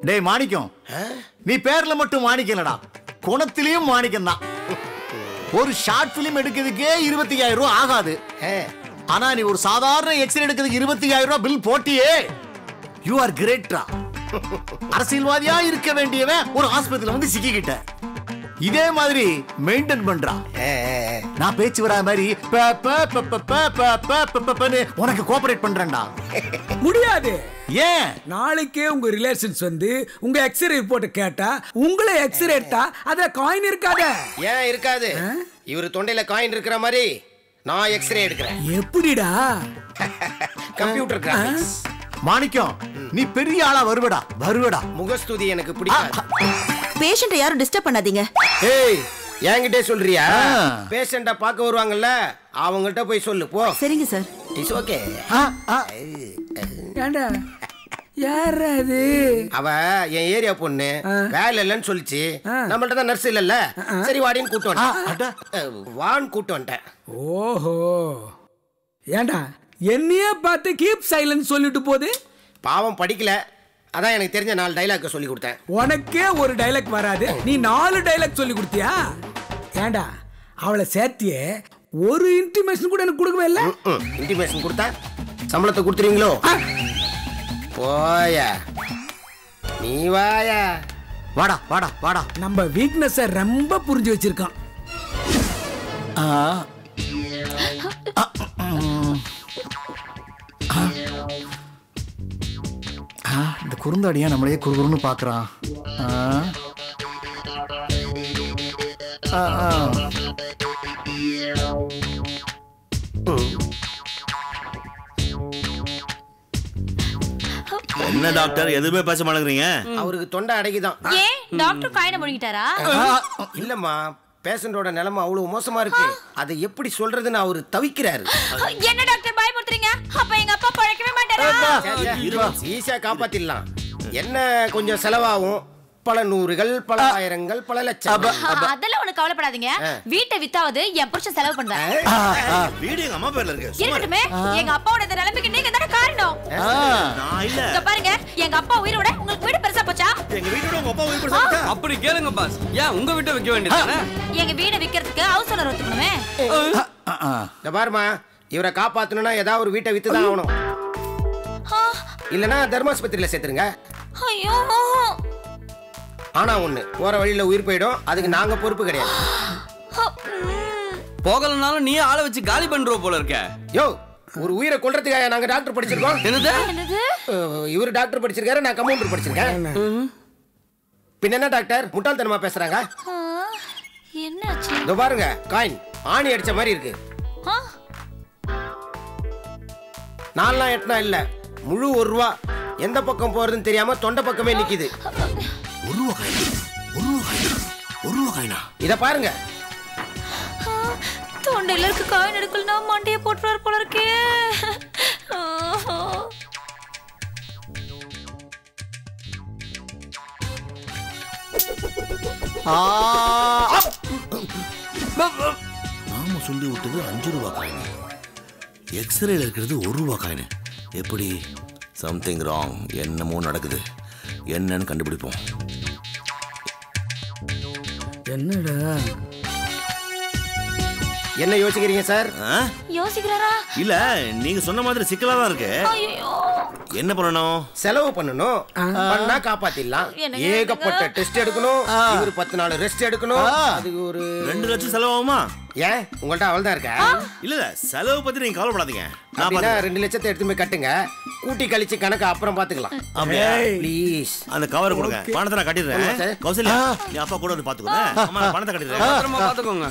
டேய் மாணிக்கம் நீ பேர்ல மட்டும் மாணிக்கலடா குணத்திலையும் மாணிக்கம் தான் ஒரு ஷார்ட் பிலிம் எடுக்கிறதுக்கே இருபத்தி ஐயாயிரம் ரூபாய் ஆகாது ஆனா நீ ஒரு சாதாரண எக்ஸ்ரே எடுக்கிறதுக்கு இருபத்தி ஐயாயிரம் ரூபாய் பில் போட்டியே யூ ஆர் கிரேட்ரா அரசியல்வாதியா இருக்க வேண்டியவன் ஒரு ஆஸ்பத்திரியில வந்து சிக்கிக்கிட்ட இதே மாதிரி மெயின்டைன் பண்றான் நான் பேச்சு வராத மாதிரி ப, ப, ப, ப, ப, ப, ப, ப, ப, பன்னு உனக்கு கோஆபரேட் பண்றேன்டா முடியாது ஏன் நாளைக்கே உங்க ரிலேஷன்ஸ் வந்து உங்க எக்ஸ்ரே ரிப்போர்ட் கேட்டா உங்களை எக்ஸ்ரே எடுத்தா அதுல காயின் இருக்காத ஏன் இருக்காது இவரு தொண்டையில காயின் இருக்கிற மாதிரி நான் எக்ஸ்ரே எடுக்கிறேன் எப்படிடா கம்ப்யூட்டர் கிராபிக்ஸ் மாணிக்கம் நீ பெரிய ஆளா வருவடா வருவடா முகஸ்துதி எனக்கு பிடிக்காது பேஷண்ட்டை யாரும் டிஸ்டர்ப் பண்ணாதீங்க ஏய் என்கிட்டே சொல்றியா ஆ. பேஷண்ட பார்க்க வருவாங்கல்ல அவங்கள்ட்ட போய் சொல்லு போ சரிங்க சார் இட்ஸ் ஓகே ஆ, ஆ. ஏண்டா யார் அது அவ என் ஏரியா பொண்ணு வேலை இல்லைன்னு சொல்லிச்சு நம்மள்ட்ட தான் நர்ஸ் இல்லல்ல சரி வாடின்னு கூட்டு அட. வந்துட்டேன் அஹ், வான்னு கூட்டு வந்துட்டேன் ஓஹோ ஏண்டா என்னையே பார்த்து கீப் சைலன்ஸ் சொல்லிட்டு போகுது பாவம் படிக்கல அதான் எனக்கு தெரிஞ்ச நாலு டைலாக்க சொல்லி கொடுத்தேன் உனக்கே ஒரு டைலாக் வராது நீ நாலு டைலாக் சொல்லி கொடுத்தியா ஏண்டா அவளை சேர்த்தியே ஒரு இன்டிமேஷன் கூட எனக்கு கொடுக்கவே இல்லை இன்டிமேஷன் கொடுத்தா சம்பளத்தை கொடுத்துறீங்களோ போயா நீ வாயா வாடா வாடா வாடா நம்ம வீக்னஸ ரொம்ப புரிஞ்சு வச்சிருக்கான் ஆ. ஆ, ம். ஆ. ஆ, இந்த குறுந்தாடியா நம்மளையே குறுகுறுன்னு பார்க்கறான் ஆ. ஆ, ஆ. என்ன டாக்டர் எதுவுமே பேச மாட்டேங்கிறீங்க அவருக்கு தொண்டை அடைக்குதான் ஏன் டாக்டர் காயின முடிக்கிட்டாரா இல்லம்மா பேஷண்டோட நிலைமை அவ்வளவு மோசமா இருக்கு அதை எப்படி சொல்றதுன்னு அவரு தவிக்கிறாரு என்ன டாக்டர் பயமுறுத்துறீங்க அப்ப எங்க அப்பா பழைக்கவே மாட்டாரா ஈஸியா காப்பாத்திடலாம் என்ன கொஞ்சம் செலவாகும் பல நூறுகள் பல ஆயிரங்கள் பல லட்சம் அதெல்லாம் உனக்கு கவலைப்படாதீங்க வீட்டை வித்தாவது என் புருஷன் செலவு பண்றாரு வீடு எங்க அம்மா பேர்ல இருக்கு சும்மா இரு. இருக்கட்டுமே எங்க அப்பாவோட இந்த நிலைமைக்கு நீங்க தானே காரணம் ஆ. நான் இல்ல இங்க பாருங்க எங்க அப்பா உயிரோட உங்களுக்கு வீடு பெருசா போச்சா எங்க வீட்டோட உங்க அப்பா உயிர் போட்டு அப்படி கேளுங்க பாஸ் ஏன் உங்க வீட்டை வைக்க வேண்டியதானே எங்க வீடை விக்கிறதுக்கு ஹவுஸ் ஓனர் ஒத்துக்கணுமே ஆ, ஆ. இந்த பாருமா இவரை காப்பாத்தணும்னா ஏதாவது ஒரு வீட்டை வித்து தான் ஆகணும் இல்லனா தர்மாஸ்பத்திரியில சேர்த்துருங்க ஐயோ ஆனா ஒண்ணு போற வழியில உயிர் போயிடும் அதுக்கு நாங்க பொறுப்பு கிடையாது போகலனாலும் நீ ஆளை வச்சு காலி பண்றோ போல இருக்க யோ ஒரு உயிரை கொல்றதுக்காக நாங்க டாக்டர் படிச்சிருக்கோம் என்னது என்னது அஹ், இவரு டாக்டர் படிச்சிருக்காரு நான் கம்பவுண்டர் படிச்சிருக்கேன் பின்ன என்ன டாக்டர் முட்டாள்தனமா பேசுறாங்க ஆ, என்னாச்சு இதோ பாருங்க காயின் ஆணி அடிச்ச மாதிரி இருக்கு ஆ, நாலாம் எட்டனா இல்ல முழு ஒரு ரூபா எந்த பக்கம் போறதுன்னு தெரியாம தொண்டை பக்கமே நிக்குது ஒரு ரூபா காயினா ஒரு ரூபா காயினா ஒரு ரூபா காயினா இத பாருங்க ஆ, தொண்டையில இருக்க காயின் எடுக்கலனா மண்டைய போட்டுறாரு போல இருக்கே ஆ, ஆ. நாம சொல்லி விட்டது அஞ்சு ரூபா காயின் எக்ஸ்ரேல இருக்கிறது ஒரு ரூபா காயின் எப்படி சம்திங் ராங் என்னமோ நடக்குது என்னன்னு கண்டுபிடிப்போம் என்னடா என்ன யோசிக்கிறீங்க சார் ஆ? யோசிக்கிறாரா இல்ல நீங்க சொன்ன மாதிரி சிக்கலா தான் இருக்கு ஐயோ என்ன பண்ணணும் செலவு பண்ணணும் பண்ணா காப்பாத்திடலாம் என்னங்க ஏகப்பட்ட டெஸ்ட் எடுக்கணும் இவர் பத்து நாள் ரெஸ்ட் எடுக்கணும் அது ஒரு ரெண்டு லட்சம் செலவாகுமா ஏன் உங்கள்ட்ட அவள் தான் இருக்கா இல்ல இல்ல செலவு பத்தி நீங்க கவலைப்படாதீங்க நான் அப்படின்னா பாத்துக்கிறேன். ரெண்டு லட்சத்தை எடுத்து போய் கட்டுங்க கூட்டி கழிச்சு கணக்கு அப்புறம் பாத்துக்கலாம் அப்படியா ப்ளீஸ் அந்த கவர் கொடுங்க பணத்தை நான் ஆமா, கட்டிடுறேன் சார். கௌசல்யா நீ அப்பா கூட வந்து பாத்துக்கோங்க அம்மா நான் பணத்தை கட்டிடுறேன் பத்திரமா பாத்துக்கோங்க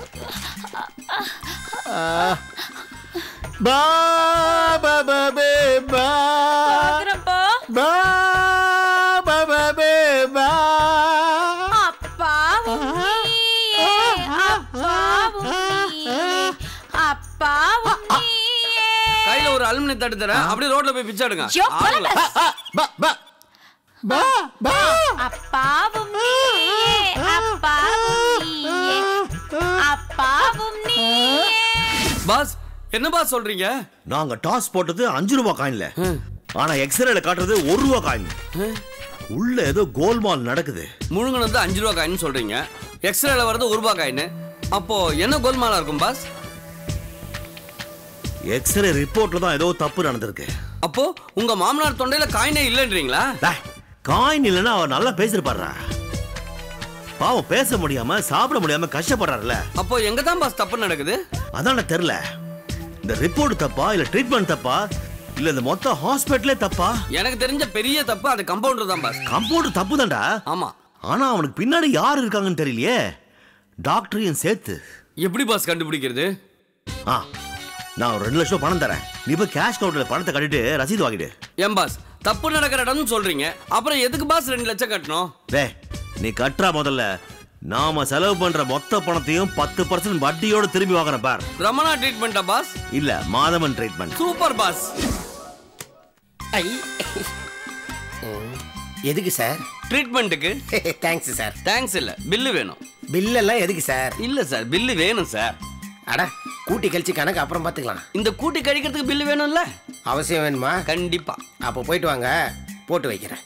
பா, பா, பா, பே, பா. பாக்குறப்பா பா, பா, பா, பே, பா. அப்பாவும் நீயே அப்பாவும் நீயே அப்பாவும் நீயே கையில ஒரு அலுமினி தட்டு தரேன் அப்படியே ரோட்ல போய் பிச்சை எடுங்க ஐயோ, ஆளுங்க. கொலம்பஸ். பா, பா. பா, பா. அப்பாவும் நீயே அப்பாவும் நீயே அப்பாவும் நீயே பாஸ் என்ன பாஸ் சொல்றீங்க நாங்க டாஸ் போட்டது அஞ்சு ரூபா காயின்ல ஆனா எக்ஸ்ரேல காட்டுறது ஒரு ரூபா காயின் உள்ள ஏதோ கோல்மால் நடக்குது முழுங்கினது அஞ்சு ரூபா காயின்னு சொல்றீங்க எக்ஸ்ரேல வர்றது ஒரு ரூபா காயின் அப்போ என்ன கோல்மாலா இருக்கும் பாஸ் எக்ஸ்ரே ரிப்போர்ட்ல தான் ஏதோ தப்பு நடந்திருக்கு அப்போ உங்க மாமனார் தொண்டையில காயினே இல்லைன்றீங்களா டேய், காயின் இல்லைன்னா அவர் நல்லா பேசிருப்பாரா பாவம் பேச முடியாம சாப்பிட முடியாம கஷ்டப்படுறாருல அப்போ எங்க தான் பாஸ் தப்பு நடக்குது அதான் தெரியல இந்த ரிப்போர்ட் தப்பா இல்ல ட்ரீட்மெண்ட் தப்பா இல்ல இந்த மொத்த ஹாஸ்பிட்டலே தப்பா எனக்கு தெரிஞ்ச பெரிய தப்பு அது கம்பவுண்டர் தான் பாஸ் கம்பவுண்ட் தப்பு தான்டா ஆமா ஆனா அவனுக்கு பின்னாடி யார் இருக்காங்கன்னு தெரியலையே டாக்டரையும் சேர்த்து எப்படி பாஸ் கண்டுபிடிக்கிறது ஆ நான் ஒரு ரெண்டு லட்சம் பணம் தரேன் நீ போய் கேஷ் கவுண்டர்ல பணத்தை கட்டிட்டு ரசீது வாங்கிடு ஏன் பாஸ் தப்பு நடக்கிற இடம்னு சொல்றீங்க அப்புறம் எதுக்கு பாஸ் ரெண்டு லட்சம் கட்டணும் டேய் நீ கட்டுறா முதல்ல நாம செலவு பண்ற மொத்த பணத்தையும் பத்து பர்சன்ட் வட்டியோட திரும்பி வாங்குறேன் பார் ரமணா ட்ரீட்மெண்ட்டா பாஸ் இல்ல மாதவன் ட்ரீட்மெண்ட் சூப்பர் பாஸ் ஐ ம், எதுக்கு சார் ட்ரீட்மெண்ட்டுக்கு தேங்க்ஸ் சார் தேங்க்ஸ் இல்ல பில்லு வேணும் பில்லெல்லாம் எதுக்கு சார் இல்ல சார் பில்லு வேணும் சார் அட கூட்டி கழிச்சு கணக்கு அப்புறம் பார்த்துக்கலாம் இந்த கூட்டி கழிக்கிறதுக்கு பில்லு வேணும்ல அவசியம் வேணுமா கண்டிப்பா அப்போ போயிட்டு வாங்க போட்டு வைக்கிறேன்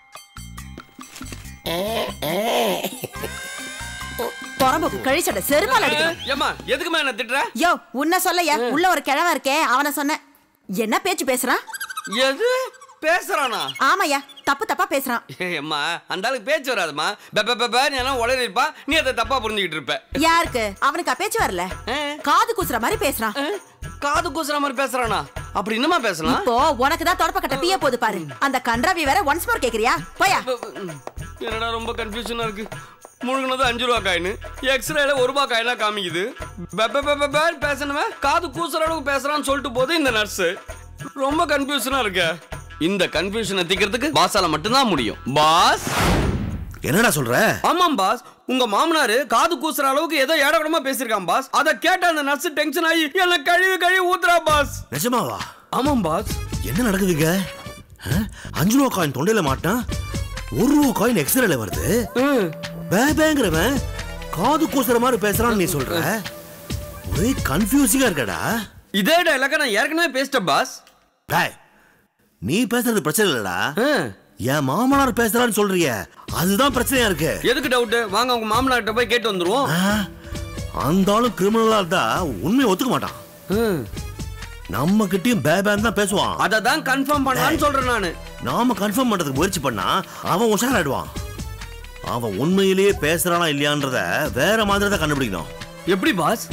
புறம்போக்கு கழிச்சட செருமால் அடிக்கணும் ஏமா எதுக்குமா என்ன திட்டுற யோ உன்ன சொல்லையா உள்ள ஒரு கிழவன் இருக்கே அவனை சொன்னேன் என்ன பேச்சு பேசுறான் எது பேசுறானா ஆமாயா தப்பு தப்பா பேசுறான் ஏம்மா அந்த ஆளுக்கு பேச்சு வராதுமா பெப்ப பெப்ப நீ எல்லாம் உளறிருப்பா நீ அதை தப்பா புரிஞ்சுக்கிட்டு இருப்ப யாருக்கு அவனுக்கு பேச்சு வரல ஆ. காது கூசுற மாதிரி பேசுறான் அஹ், காது கூசுற மாதிரி பேசுறானா அப்படி என்னமா பேசலாம் இப்போ உனக்கு தான் தொடப்ப கட்ட பிய போது பாரு அந்த கன்றாவி வேற ஒன்ஸ் மோர் கேக்குறியா போயா என்னடா ரொம்ப கன்ஃபியூஷனா இருக்கு முழுங்கினது அஞ்சு ரூபா காயின் எக்ஸ்ரேல ஒரு ரூபா காயினா காமிக்குது பெப்ப பெப்ப பேர் பேசணுமே காது கூசுற அளவுக்கு பேசுறான்னு சொல்லிட்டு போது இந்த நர்ஸ் ரொம்ப கன்ஃபியூஷனா இருக்க இந்த கன்ஃபியூஷனை தீக்கிறதுக்கு பாஸால மட்டும்தான் முடியும் பாஸ் என்னடா சொல்ற ஆமாம் பாஸ் உங்க மாமனாரு காது கூசுற அளவுக்கு ஏதோ ஏடகடமா பேசியிருக்கான் பாஸ் அதை கேட்ட அந்த நர்ஸ் டென்ஷன் ஆகி என்ன கழுவி கழுவி ஊத்துறா பாஸ் நிஜமாவா ஆமாம் பாஸ் என்ன நடக்குதுங்க ஆ? அஞ்சு ரூபா காயின் தொண்டையில மாட்டான் ஒரு ரூபா காயின் எக்ஸ்ரேல வருது பேபேங்கிறவன் காது கூசுற மாதிரி பேசுறான்னு நீ சொல்ற ஒரே கன்ஃபியூசிங்கா இருக்கடா இதே டைலாக நான் ஏற்கனவே பேசிட்டேன் பாஸ் டேய் நீ பேசுறது பிரச்சனை இல்லடா ஆ. என் மாமனார் பேசுறான்னு சொல்றிய அதுதான் பிரச்சனையா இருக்கு எதுக்கு டவுட் வாங்க உங்க மாமனார்கிட்ட போய் கேட்டு வந்துருவோம் ஆ? அந்த ஆளும் கிரிமினலா இருந்தா உண்மையை ஒத்துக்க மாட்டான் நம்ம கிட்டயும் பேபேன் தான் பேசுவான் அதை தான் கன்ஃபார்ம் பண்ணலாம்னு சொல்றேன் நானு நாம கன்ஃபார்ம் பண்றதுக்கு முயற்சி பண்ணா அவன் உஷாராயிடுவான் அவன் உண்மையிலேயே பேசுறானா இல்லையான்றத வேற மாதிரி தான் கண்டுபிடிக்கணும் எப்படி பாஸ்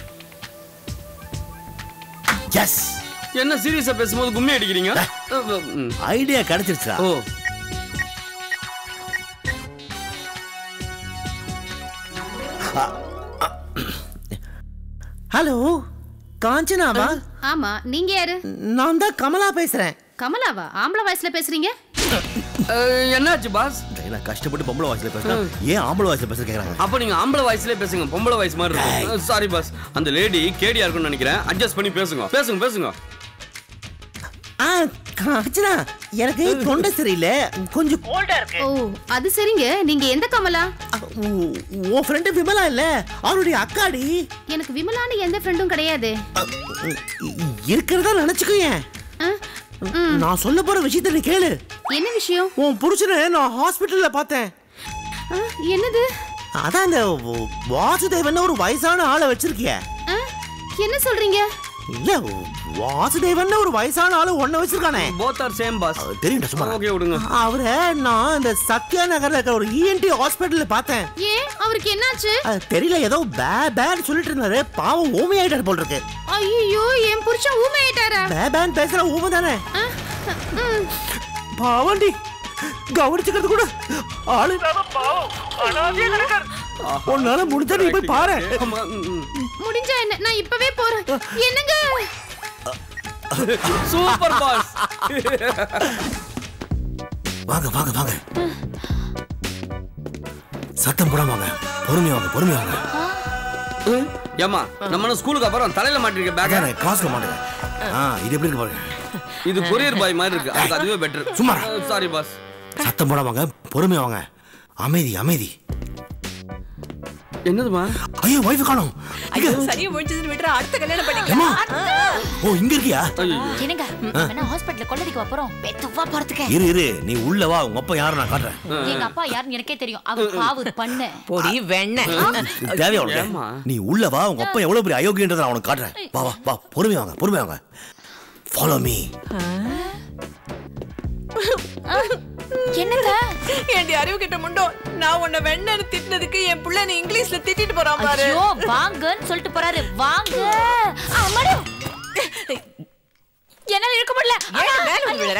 எஸ் என்ன சீரியஸா பேசும்போது கும்மி அடிக்கிறீங்க ம். ஐடியா கிடைச்சிருச்சா ஓ ஹலோ காஞ்சனாவா ஆமா நீங்க யாரு நான் தான் கமலா பேசுறேன் கமலாவா ஆம்பளை வயசுல பேசுறீங்க அஹ், என்னாச்சு பாஸ் நான் கஷ்டப்பட்டு பொம்பளை வாய்ஸ்ல பேசுறேன் ஏன் ஆம்பளை வாய்ஸ்ல பேச கேக்குறாங்க அப்ப நீங்க ஆம்பளை வாய்ஸ்லயே பேசுங்க பொம்பளை வாய்ஸ் மாதிரி இருக்கும் சாரி பாஸ் அந்த லேடி கேடியா இருக்கும்னு நினைக்கிறேன் அட்ஜஸ்ட் பண்ணி பேசுங்க பேசுங்க பேசுங்க ஆ காஞ்சனா எனக்கு தொண்டை சரியில்லை கொஞ்சம் கோல்டா இருக்கு ஓ அது சரிங்க நீங்க எந்த கமலா உ- உன் ஃப்ரெண்டு விமலா இல்ல அவருடைய அக்காடி எனக்கு விமலான்னு எந்த ஃப்ரெண்டும் கிடையாது இருக்கிறதா நினைச்சுக்கோயேன் ஆ? ம், நான் சொல்ல போற விஷயத்த நீ கேளு என்ன விஷயம் உன் புருஷனை நான் ஹாஸ்பிட்டல்ல பார்த்தேன் ஆ, என்னது அதான் இந்த வாசுதேவன் ஒரு வயசான ஆளை வச்சிருக்கிய ஆ, என்ன சொல்றீங்க இல்ல வாசுதேவன் ஒரு வயசான ஆளு ஒன்ன வச்சிருக்கானே போத் ஆர் சேம் பாஸ் தெரியும் சும்மா ஓகே விடுங்க அவரை நான் இந்த சத்யா நகர்ல இருக்கிற ஒரு இஎன்டி ஹாஸ்பிட்டல்ல பார்த்தேன் ஏன் அவருக்கு என்னாச்சு அது தெரியல ஏதோ பே பேன்னு சொல்லிட்டு இருந்தாரு பாவம் ஊமை ஆயிட்டார் போல் இருக்கு ஐயோ என் புருஷன் ஊமையிட்டாரா பே பேன் பேசுற ஊமை தானே ஆ, ம். பாவண்டி கவனிச்சுக்கிறது கூட ஆளு இல்லாம பாவம் அனாதையா கிடக்காரு. உன்னால முடிஞ்சா நீ போய் பாரு ஆமா, ம், ம். முடிஞ்சா என்ன நான் இப்பவே போறேன் என்னங்க சூப்பர் பாஸ் வாங்க வாங்க வாங்க சத்தம் போடாம வாங்க பொறுமையா வாங்க பொறுமையா வாங்க ஏமா நம்ம ஸ்கூலுக்கு அப்புறம் தலையில மாட்டிருக்க பேக் அதான் காசுல மாட்டேங்க ஆ இது எப்படி இருக்கு பாருங்க இது கொரியர் பாய் மாதிரி இருக்கு அதுக்கு அதுவே பெட்டர் சும்மா. சாரி பாஸ் சத்தம் போடாம வாங்க பொறுமையா வாங்க அமைதி அமைதி என்னதுமா ஐயோ ஒய்ஃப் காணோம் ஐயோ சரியா முடிஞ்சதுன்னு விட்டுற அடுத்த கல்யாணம் ஏம்மா? பண்ணிக்கலாம் ஓ இங்க இருக்கியா என்னங்க வேணா ஹாஸ்பிடல்ல கொள்ளடிக்க போறோம் பெத்துவா போறதுக்கு இரு இரு நீ உள்ள வா உங்க அப்பா யாரும் நான் காட்டுறேன் எங்க அப்பா யாருன்னு எனக்கே தெரியும் அவர் பாவு பண்ண பொடி வெண்ணெய் இது தேவையா உனக்கு ஏம்மா? நீ உள்ள வா உங்க அப்பா எவ்வளவு பெரிய அயோக்கியன்றதை நான் உனக்கு காட்டுறேன் வா வா வா பொறுமை வாங்க பொறுமை வாங்க ஃபாலோ மீ என்னங்க ஏண்டி அறிவு கிட்ட முண்டோ நான் உன்னை வெண்ணெய்னு திட்டினதுக்கு என் புள்ள நீ இங்கிலீஷ்ல திட்டிட்டு போறான் பாரு ஐயோ வாங்கன்னு சொல்லிட்டு போறாரு வாங்க அம்மாடி என்னால இருக்க முடியல ஏன் மேல வந்து விழுற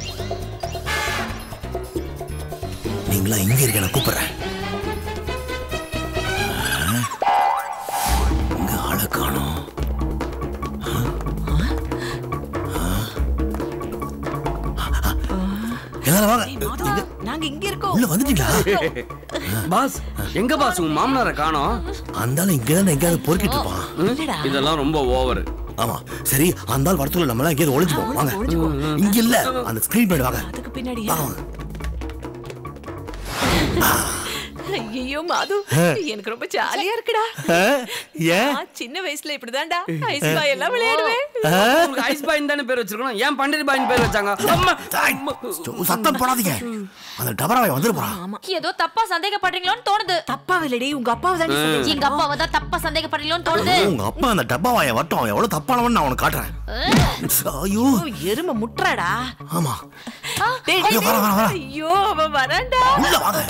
நீங்களா இங்க இருக்க நான் கூப்பிடுறேன் ஆ? இங்க ஆளை காணோம் ஆ? ஆ? ஆ? எல்லாரும் வாங்க எங்க- நாங்க இங்க இருக்கோம் உள்ள வந்துட்டீங்களா பாஸ் எங்க பாஸ் உங்க மாமனாரை காணோம் அந்தாலும் இங்க தான் எங்கேயாவது பொறுக்கிட்டு இருப்பான் ம்? இதெல்லாம் ரொம்ப ஓவர் ஆமா சரி அந்த ஆள் வரத்துல நம்ம எல்லாம் எங்கேயாவது ஒளிஞ்சுப்போம் வாங்க இங்க இல்ல அந்த ஸ்கிரீன் பேட் வாங்க அதுக்கு பின்னாடி வாங்க வாங்க ஐயோ மாது எனக்கு ரொம்ப ஜாலியா இருக்குடா ஏன் நான் சின்ன வயசுல இப்படிதான்டா ஐஸ் பாய் எல்லாம் விளையாடுவேன் உங்களுக்கு ஐஸ் பாயின் தானே பேர் வச்சிருக்கணும் ஏன் பண்டிரி பாயின் பேர் வச்சாங்க அம்மா. சத்தம் போடாதீங்க அந்த டபராவை வந்துரு போறான் ஏதோ தப்பா சந்தேகப்படுறீங்களோன்னு தோணுது தப்பா இல்லடி உங்க அப்பாவை தாண்டி எங்க அப்பாவை தான் தப்பா சந்தேகப்படுறீங்களோன்னு தோணுது உங்க அப்பா அந்த டப்பாவாய வட்டம் அவன் எவ்வளவு தப்பானவன் நான் உனக்கு காட்டுறேன் ஐயோ எருமை முட்டுறாடா ஆமா டேய், ஐயோ, டேய், வர, வர, வர. ஐயோ அவன் வரான்டா உள்ள வாங்க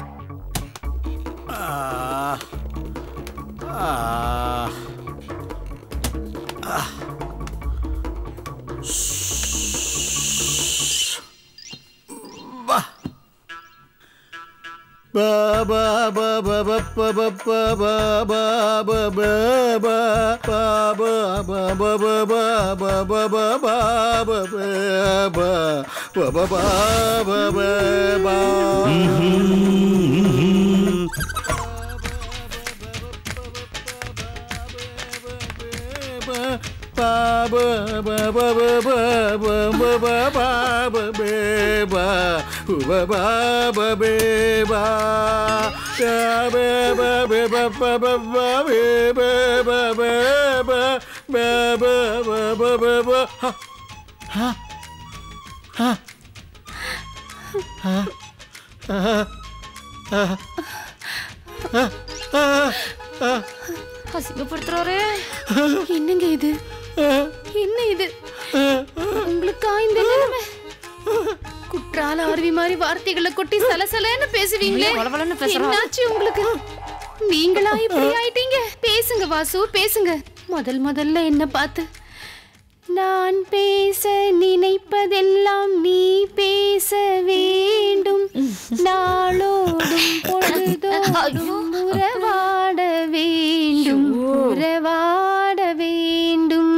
அசிங்கப்படுத்துறாரு என்னங்க இது என்ன இது உங்களுக்கா இந்த நிலைமை குற்றால அருவி மாதிரி வார்த்தைகளை கொட்டி சலசலன்னு பேசுவீங்களே வளவளன்னு பேசுறா. என்னாச்சு உங்களுக்கு நீங்களா இப்படி ஆயிட்டீங்க பேசுங்க வாசு பேசுங்க முதல் முதல்ல என்ன பார்த்து நான் பேச நினைப்பதெல்லாம் நீ பேச வேண்டும் நாளோடும் பொழுதோடும் உறவாட வேண்டும் உறவாட வேண்டும்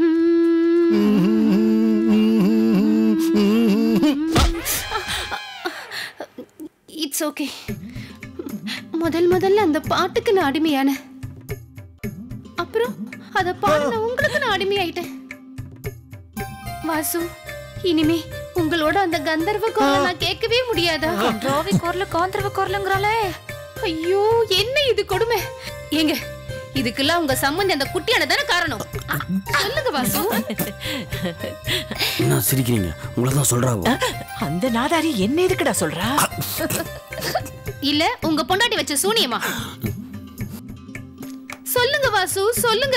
இட்ஸ் ஓகே முதல் முதல்ல அந்த பாட்டுக்கு நான் அடிமையான அப்புறம் அத பாடின உங்களுக்கு நான் அடிமையாயிட்டேன் வாசு இனிமே உங்களோட அந்த கந்தர்வ குரலை நான் கேட்கவே முடியாதா ராவி குரல காந்தர்வ குரலுங்கிறாளே ஐயோ என்ன இது கொடுமை ஏங்க இதுக்கெல்லாம் உங்க சம்மந்தி அந்த குட்டியான தானே காரணம் அ, சொல்லுங்க வாசு என்ன சிரிக்கிறீங்க உங்களை தான் சொல்றாவோ அந்த நாதாரி என்ன எதுக்குடா சொல்றா இல்ல உங்க பொண்டாட்டி வச்ச சூனியமா சொல்லுங்க வாசு சொல்லுங்க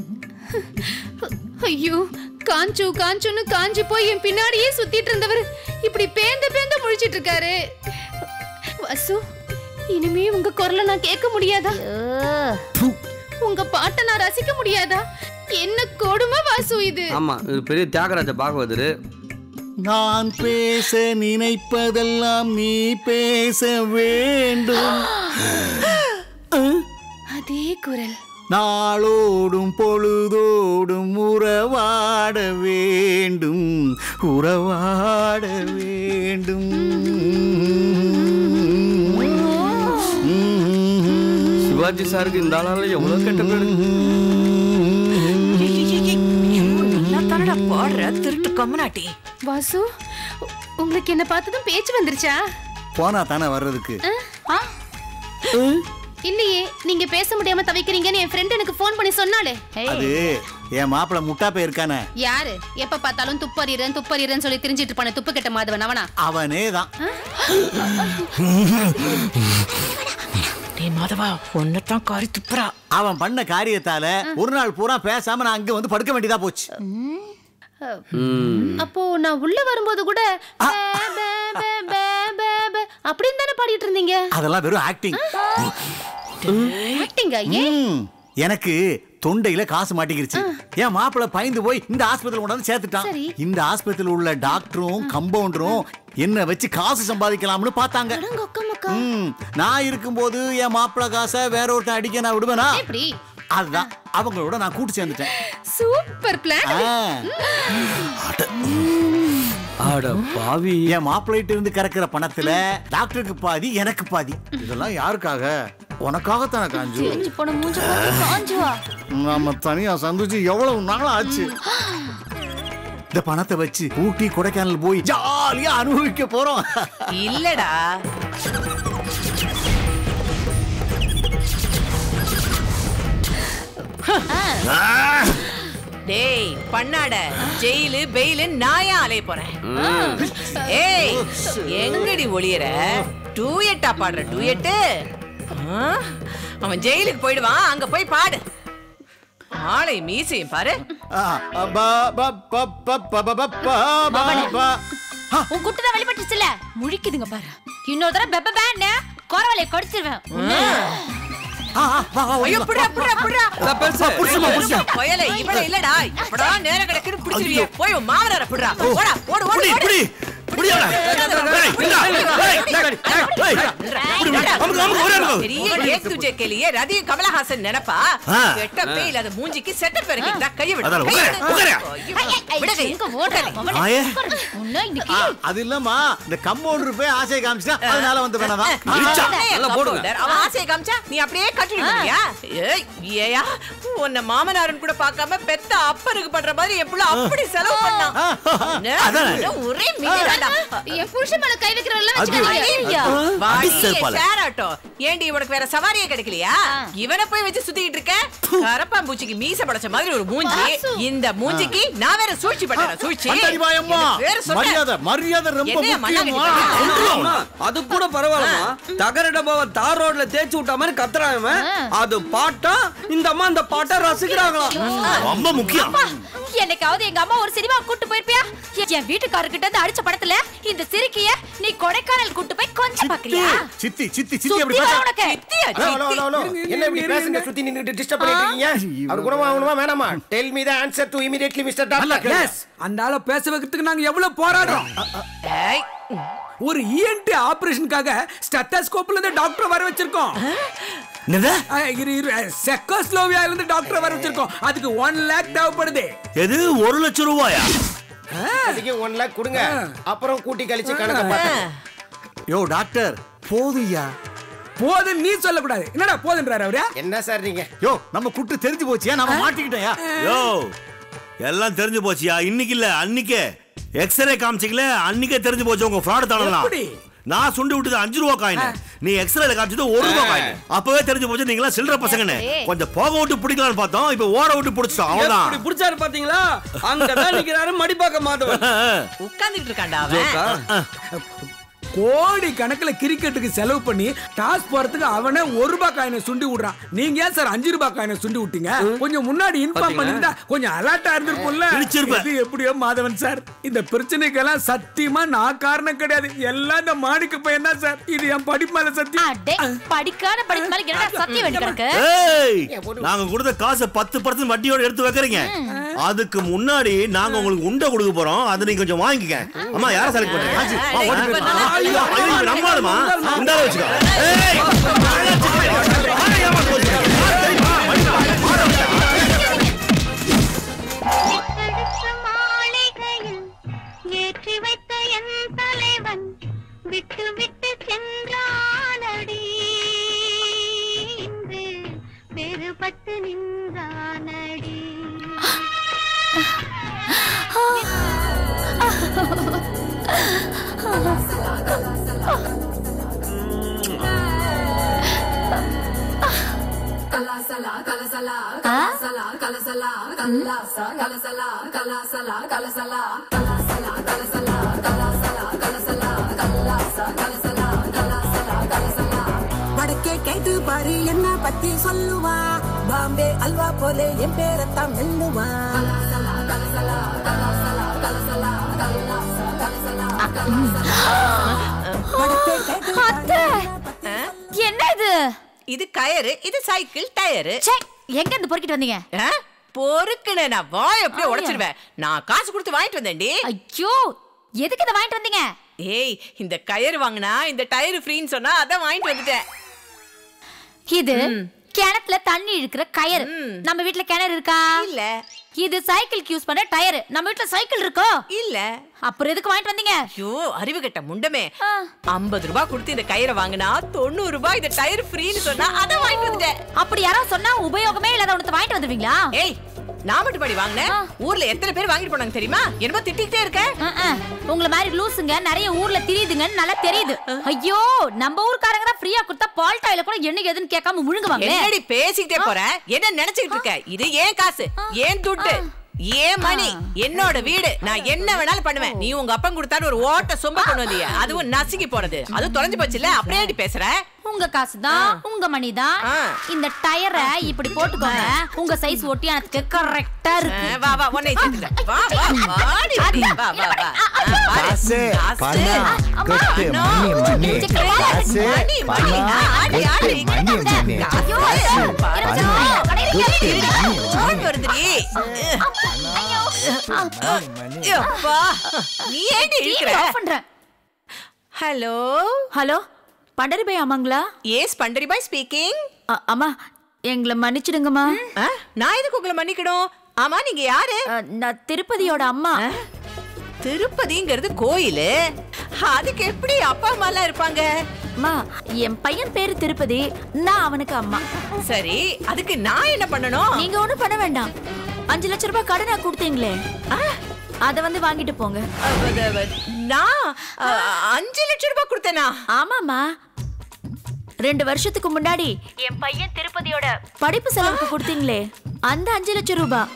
ஐயோ காஞ்சு காஞ்சுன்னு காஞ்சி போய் என் பின்னாடியே சுத்திட்டு இருந்தவர் இப்படி பேந்த பேந்த முழிச்சிட்டு இருக்காரு வாசு இனிமே உங்க குரலை நான் கேட்க முடியாதா உங்க பாட்டை நான் ரசிக்க முடியாதா என்ன கொடுமை வாசு இது ஆமா இது பெரிய தியாகராஜ பாகவதர் நான் பேச நினைப்பதெல்லாம் நீ பேச வேண்டும் அதே குரல் நாளோடும் பொழுதோடும் உறவாட வேண்டும் உறவாட வேண்டும் சிவாஜி சாருக்கு இந்த ஆளால எவ்வளவு கெட்ட பேரு நல்லா தானடா பாடுற திருட்டு கம்மனாட்டி வாசு உ- உங்களுக்கு என்ன பார்த்ததும் பேச்சு வந்துருச்சா போனா தானே வர்றதுக்கு ஆ? இல்லையே நீங்க பேச முடியாம தவிக்கிறீங்கன்னு என் ஃப்ரெண்ட் எனக்கு ஃபோன் பண்ணி சொன்னாலே அது என் மாப்பிள்ள முட்டாப்ப இருக்கானே யாரு எப்ப பார்த்தாலும் துப்பறிறன் துப்பறிறன் சொல்லி திரிஞ்சிட்டு இருப்பானே துப்பு கெட்ட மாதவன் அவனா அவனே தான் டேய் மாதவா ஒன்னதான் காரி துப்புறா அவன் பண்ண காரியத்தால ஒரு நாள் பூரா பேசாம நான் அங்க வந்து படுக்க வேண்டியதா போச்சு அப்போ நான் உள்ள வரும்போது கூட பே, பே, பே, பே, பே, பே அப்படின்னு தானே பாடிட்டு இருந்தீங்க அதெல்லாம் வெறும் ஆக்டிங் ஆக்டிங்கா ஏன் எனக்கு தொண்டையில காசு மாட்டிக்கிருச்சு என் மாப்பிள்ள பயந்து போய் இந்த ஆஸ்பத்திரி கொண்டாந்து சேர்த்துட்டான் சரி. இந்த ஆஸ்பத்திரியில் உள்ள டாக்டரும் கம்பவுண்டரும் என்ன வச்சு காசு சம்பாதிக்கலாம்னு பார்த்தாங்க அடங்கொக்கமக்கா. ம், நான் இருக்கும்போது என் மாப்பிள்ள காசை வேற ஒருத்தன் அடிக்க நான் விடுவேனா எப்படி அதுதான் அவங்களோட நான் கூட்டு சேர்ந்துட்டேன் சூப்பர் பிளான் ஆ. அட பாவி என் மாப்பிள்ளைட்டு இருந்து கறக்கிற பணத்துல டாக்டருக்கு பாதி எனக்கு பாதி இதெல்லாம் யாருக்காக உனக்காகத்தானே காஞ்சு தேஞ்சு போன மூஞ்ச பார்த்து காஞ்சுவா நாம தனியா சந்திச்சு எவ்வளவு நாள் ஆச்சு இந்த பணத்தை வச்சு ஊட்டி கொடைக்கானல் போய் ஜாலியா அனுபவிக்க போறோம் இல்லடா டேய் பண்ணாட ஜெயிலு பெயிலு நாயா அலைய போறேன் ஏய் எங்கடி ஒளியற டூயட்டா பாடுற டூயட்டு அவன் ஜெயிலுக்கு போயிடுவான் அங்க போய் பாடு ஆளை மீசையும் பாரு ஆ, ப, ப, ப, ப, ப, ப, ப, ப, ப, ப. உன் குட்டு தான் வெளிப்பட்டுச்சுல முழிக்குதுங்க பாரு இன்னொரு தடவை பெப்ப பேண்ட் குறவலை கடிச்சிருவேன் ஆ, ஆ, வா, வா, ஐயோ வா. புடா புடா புடா நான் பெருசு. புடிச்சுமா, புடிச்சுமா. பயல இவள இல்லடா எப்படா நேரம் கிடக்குன்னு பிடிச்சிருவிய போய் உன் மாமனார புடுறா போடா ஓடு ஓடு புடி ஓடு புடி புடியாடா ஏய், இந்தா. ஏய், ஏய், அமுக்கு, அமுக்கு, ஒரே அமுக்கு. பெரிய ஏக் துஜே கேலியே ரதி கமலஹாசன் நினைப்பா ஆ. கெட்டப்பே இல்லாத மூஞ்சிக்கு செட்டப் இறக்கிட்டா கைய விடு அதான, கைய உட்காரு, விடு. உட்காரு. ஐயோ, விடு கையை. எங்க ஓடுற ஆயே உன்ன இன்னைக்கு ஆ, அது இல்லம்மா இந்த கம்பவுண்டர் போய் ஆசையை காமிச்சிட்டா அதனால வந்து வேணாதான் இடிச்சா. அவனே நல்லா என் போடுங்க. கம்பவுண்டர். அவன் ஆசையை காமிச்சா நீ அப்படியே கட்டிட்டு போறியா ஏய் ஏயா உன்னை மாமனாரன் கூட பார்க்காம பெத்த அப்பருக்கு பண்ற மாதிரி என் புள்ள அப்படி செலவு பண்ணான் என்ன? அதானே. என்ன ஒரே மிதிடாடா என் புருஷன் மேல கை வைக்கிறவெல்லாம் அது- வச்சுக்காதீங்க ஐயா, வாடி, அடி செருப்பால. Share auto. ஏண்டி உனக்கு வேற சவாரியே கிடைக்கலையா இவனை போய் வச்சு சுத்திட்டு இருக்க கரப்பாம்பூச்சிக்கு மீச படைச்ச மாதிரி ஒரு மூஞ்சி இந்த மூஞ்சிக்கு நான் வேற சூழ்ச்சி பண்ணேன் சூழ்ச்சி பண்டாரிபாயம்மா எனக்கு வேற சொன்ன. மரியாதை மரியாதை ரொம்ப என்னையா மண்ணா முக்கியமா கட்டிட்டு அம்மா, அது கூட பரவாயில்லம்மா தகர டப்பாவை தார் ரோட்ல தேய்ச்சி விட்ட மாதிரி கத்துறான் இவன். அது பாட்டா இந்த அம்மா அந்த பாட்டை ரசிக்கிறாங்களாம் ரொம்ப முக்கியம் என்னைக்காவது எங்க அம்மா ஒரு சினிமா கூட்டு போயிருப்பியா என் வீட்டுக்காரர்கிட்ட இருந்து அடிச்ச படத்துல இந்த சிறுக்கிய நீ கொடைக்கானல் கூட்டு போய் கொஞ்சம் பாக்கலையா சித்தி சித்தி சித்தி அப்படி சுத்தி வர பேச உனக்கு சித்தியா, ஹலோ ஹலோ சித்தி. ஹலோ என்ன இப்படி பேசுங்க சுத்தி நின்னுட்டு டிஸ்டர்ப் பண்ணிட்டு இருக்கீங்க அவர் குணமா ஆகணுமா வேணாமா tell me the answer to immediately mister doctor yes அந்த ஆளை பேச வைக்கிறதுக்கு நாங்க எவ்வளவு போராடுறோம் ஏய், ஒரு இஎன்டி ஆபரேஷனுக்காக ஸ்டெத்தஸ்கோப்ல இருந்து டாக்டர் வர வச்சிருக்கோம் என்னது அஹ், இரு இரு செக்கோஸ்லோவியால இருந்து டாக்டர் வர வச்சிருக்கோம் அதுக்கு ஒன் லேக் தேவைப்படுது எது ஒரு லட்சம் ரூபாயா அதுக்கு ஒன் லேக் கொடுங்க அப்புறம் கூட்டி கழிச்சு கணக்க பார்த்து யோ டாக்டர் போதுயா போதும் நீ சொல்லக்கூடாது என்னடா போதுன்றாரு அவரு என்ன சார் நீங்க யோ நம்ம குட்டு தெரிஞ்சு போச்சியா நம்ம மாட்டிக்கிட்டோயா யோ எல்லாம் தெரிஞ்சு போச்சியா இன்னைக்கு இல்ல அன்னைக்கே எக்ஸ்ரே காமிச்சிக்கல அன்னைக்கே தெரிஞ்சு போச்சு உங்க ஃப்ராட் தானலாம் எப்படி? நான் சுண்டி விட்டது அஞ்சு ரூபா காயின் நீ எக்ஸ்ரேல காமிச்சது ஒரு ரூபா காயின் அப்பவே தெரிஞ்சு போச்சு நீங்களா சில்லற பசங்கன்னு கொஞ்சம் போக விட்டு பிடிக்கலாம்னு பார்த்தோம் இப்ப ஓட விட்டு பிடிச்சிட்டோம் எப்படி அவ்வளவுதான் புடிச்சாரு பாத்தீங்களா அங்கதான் நிக்கிறாரு மடிப்பாக்க மாதவன் உட்கார்ந்துட்டு இருக்கான்டா அவன் ஜோக்கா? கோடி கணக்குல கிரிக்கெட்டுக்கு செலவு பண்ணி டாஸ் போறதுக்கு அவனே ஒரு ரூபாய் காயினை சுண்டி விடுறான் நீங்க ஏன் சார் அஞ்சு ரூபாய் காயினை சுண்டி விட்டீங்க கொஞ்சம் முன்னாடி இன்ஃபார்ம் பண்ணிருந்தா கொஞ்சம் அலர்ட்டா இருந்திருக்கும்ல இடிச்சிருப்பேன். இது எப்படியோ மாதவன் சார் இந்த பிரச்சனைக்கெல்லாம் சத்தியமா நான் காரணம் கிடையாது எல்லாம் இந்த மாணிக்க பையன் தான் சார் இது என் படிப்பு மேல சத்தியம் அடே படிக்காத படிப்பு மேல என்னடா சத்தியம் வேண்டி கிடக்கு ஏய் நாங்க கொடுத்த காசை பத்து பர்சன்ட் வட்டியோட எடுத்து வைக்கிறீங்க அதுக்கு முன்னாடி நாங்க உங்களுக்கு உண்டை கொடுக்க போறோம் அதை நீங்க கொஞ்சம் வாங்கிக்க அம்மா யார செலக்ட் பண்றீங்க ஆச்சி, வா, ஓடி போய். ஐயோ, ஐயோ, இது நம்ம ஆளுமா இந்த ஆளை வச்சுக்கோ ஏய், ஆயா, போச்சு. விட்டெடுத்த மாளிகையில் ஏற்றி வைத்த என் தலைவன் விட்டு விட்டு சென்றானடி இன்று வேறுபட்டு நின்றானடி வடக்கே கேட்டு பாரு என்ன பத்தி சொல்லுவா பாம்பே அல்வா போல என் பேரத்தான் மெல்லுவா அத்தை என்ன இது இது கயறு இது சைக்கிள் டயரு ச்சே, எங்க இருந்து பொறுக்கிட்டு வந்தீங்க பொறுக்குன நான் வாய் அப்படியே உடைச்சிருவேன் நான் காசு கொடுத்து வாங்கிட்டு வந்தேன்டி ஐயோ எதுக்கு இதை வாங்கிட்டு வந்தீங்க ஏய் இந்த கயறு வாங்கினா இந்த டயர் ஃப்ரீன்னு சொன்னா அதான் வாங்கிட்டு வந்துட்டேன் இது கிணத்துல தண்ணி இழுக்கிற கயறு நம்ம வீட்ல கிணறு இருக்கா இல்ல இது சைக்கிளுக்கு யூஸ் பண்ற டயர் நம்ம வீட்ல சைக்கிள் இருக்கோ இல்ல அப்புறம் எதுக்கு வாங்கிட்டு வந்தீங்க ஐயோ அறிவு கெட்ட முண்டமே ஐம்பது ரூபாய் கொடுத்து இந்த கயிறை வாங்கினா தொண்ணூறு ரூபாய் இந்த டயர் ஃப்ரீன்னு சொன்னா அதான் வாங்கிட்டு வந்துட்டேன் அப்படி யாராவது சொன்னா உபயோகமே இல்லாத ஒண்ணு வாங்கிட்டு வந்துருவீங்களா ஏய் நான் மட்டும் படி வாங்கினேன் ஊர்ல எத்தனை பேர் வாங்கிட்டு போனாங்க தெரியுமா என்னமோ திட்டிக்கிட்டே இருக்க அஹ், அஹ். உங்கள மாதிரி லூசுங்க நிறைய ஊர்ல தெரியுதுங்கன்னு நல்லா தெரியுது ஐயோ நம்ம ஊர்க்காரங்க தான் ஃப்ரீயா கொடுத்தா பால் டாயில கூட என்ன எதுன்னு கேட்காம முழுங்குவாங்க என்னடி பேசிக்கிட்டே போற என்ன நினைச்சுக்கிட்டு இருக்க இது ஏன் காசு ஏன் துட்டு ஏன் மணி என்னோட வீடு நான் என்ன வேணாலும் பண்ணுவேன் நீ உங்க அப்பன் கொடுத்தாரு ஒரு ஓட்ட சொம்ப கொண்டு வந்தீங்க அதுவும் நசுக்கி போறது அது தொலைஞ்சு போச்சுல அப்படியே ஏன்டி பேசுற உங்க காசு தான் உங்க மணி தான் இந்த டயரை இப்படி போட்டுக்கோங்க உங்க சைஸ் ஒட்டியானதுக்கு கரெக்டா இருக்கு ஆ, வா வா உன்னை சேர்த்துக்கிறேன். வா வா வாடி வாடி. வா வா வா ஆ, பாரு. காசு, காசு. பணம், அம்மா, கொட்டு, பணம். மணி, மணி. காசு, மணி, மணி. பணம், ஆடி, ஆடி. கொட்டு, மணி, மணி. காசு. காசு, பாரு. பணம், கொட்டு, இருடா, மணி, ஓடி வருதுடி. அப்பா, நீ ஏன்டி இழுக்கிற? பண்றேன் ஹலோ ஹலோ பண்டரி பாய் ஆமாங்களா எஸ் பண்டரி பாய் ஸ்பீக்கிங் அ- அம்மா எங்களை மன்னிச்சிடுங்கம்மா நான் எதுக்கு உங்களை மன்னிக்கணும் ஆமா நீங்க யாரு நான் திருப்பதியோட அம்மா திருப்பதிங்கிறது கோயிலு அதுக்கு எப்படி அப்பா அம்மா எல்லாம் இருப்பாங்க அம்மா என் பையன் பேரு திருப்பதி நான் அவனுக்கு அம்மா சரி அதுக்கு நான் என்ன பண்ணணும் நீங்க ஒண்ணும் பண்ண வேண்டாம் அஞ்சு லட்ச ரூபாய் கடனா கொடுத்தீங்களே அத வந்து வாங்கிட்டு போங்க நான் அ, அஞ்சு லட்சம் ரூபாய் கொடுத்தேனா ஆமாமா ரெண்டு வருஷத்துக்கு முன்னாடி என் பையன் திருப்பதியோட படிப்பு செலவுக்கு கொடுத்தீங்களே அந்த அஞ்சு லட்சம் ரூபாய்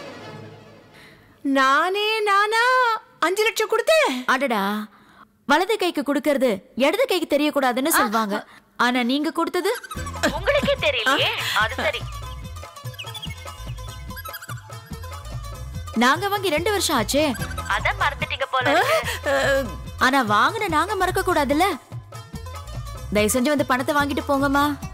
நானே நானா அஞ்சு லட்சம் கொடுத்தேன் அடடா வலது கைக்கு கொடுக்கறது இடது கைக்கு தெரியக்கூடாதுன்னு சொல்லுவாங்க ஆனா நீங்க கொடுத்தது உங்களுக்கே தெரியலையே அது சரி நாங்க வாங்கி ரெண்டு வருஷம் ஆச்சே அத மறந்துட்டீங்க போல ஆனா வாங்கின நாங்க மறக்க கூடாதுல்ல தயவு செஞ்சு வந்து பணத்தை வாங்கிட்டு போங்கம்மா